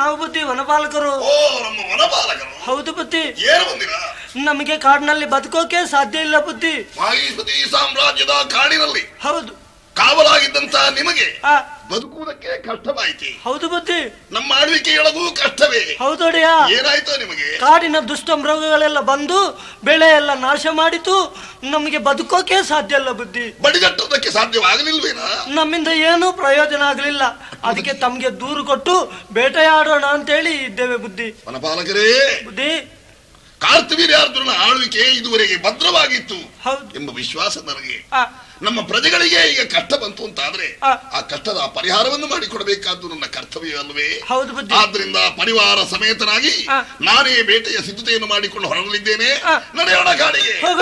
ನಾವು ಬುದ್ಧಿ ವನಪಾಲಕರು ಓ ನಮ್ಮ ವನಪಾಲಕರು ಹೌದು ಬುದ್ಧಿ ಏನು ಬಂದಿರ ನಮಗೆ ಕಾಡಿನಲ್ಲಿ ಬದುಕೋಕೆ ಸಾಧ್ಯ ಇಲ್ಲ ಬುದ್ಧಿ ಮಾಹಿಪತಿ ಸಾಮ್ರಾಜ್ಯದ ಕಾಡಿನಲ್ಲಿ ಹೌದು ಕಾವಲಾಗಿದ್ದಂತ ನಿಮಗೆ ಆ ಬದುಕುವುದಕ್ಕೆ ಕಷ್ಟವಾಯಿತು ಹೌದು ಬುದ್ಧಿ ನಮ್ಮ ಆಳ್ವಿಕೆಯೊಳಗೂ ಕಷ್ಟವೇ ಹೌದೊಡೆಯ ಏನಾಯ್ತು ನಿಮಗೆ ಕಾಡಿನ ದುಷ್ಟ ಮೃಗಗಳೆಲ್ಲ ಬಂದು ಬೆಳೆ ಎಲ್ಲ ನಾಶ ಮಾಡಿತು ನಮಗೆ ಬದುಕೋಕೆ ಸಾಧ್ಯ ಇಲ್ಲ ಬುದ್ಧಿ ಬಡಿಗಟ್ಟುವುದಕ್ಕೆ ಸಾಧ್ಯವಾಗಲಿಲ್ವೇನಾ ನಮ್ಮಿಂದ ಏನೂ ಪ್ರಯೋಜನ ಆಗಲಿಲ್ಲ ಅದಕ್ಕೆ ತಮ್ಗೆ ದೂರು ಕೊಟ್ಟು ಬೇಟೆಯಾಡೋಣ ಅಂತೇಳಿ ಇದ್ದೇವೆ ಬುದ್ಧಿ ವನಪಾಲಕರೇ ಬುದ್ಧಿ ಕಾರ್ತವೀರ್ಯಾರ್ಜುನ ಆಳ್ವಿಕೆ ಇದುವರೆಗೆ ಭದ್ರವಾಗಿತ್ತು ಹೌದು ಎಂಬ ವಿಶ್ವಾಸ ನನಗೆ ಆ, ನಮ್ಮ ಪ್ರಜೆಗಳಿಗೆ ಈಗ ಕಷ್ಟ ಬಂತು ಅಂತಾದ್ರೆ ಆ. ಆ ಕಷ್ಟದ ಪರಿಹಾರವನ್ನು ಮಾಡಿಕೊಡಬೇಕಾದ್ದು ನನ್ನ ಕರ್ತವ್ಯ ಅಲ್ವೇ ಹೌದು ಬುದ್ಧಿ ಆದ್ರಿಂದ ಪರಿವಾರ ಸಮೇತನಾಗಿ ಆ. ನಾನೇ ಬೇಟೆಯ ಸಿದ್ಧತೆಯನ್ನು ಮಾಡಿಕೊಂಡು ಹೊರಡಲಿದ್ದೇನೆ ಆ. ನಡೆಯೋಣ ಕಾಡಿಗೆ ಹೋಗೋಣ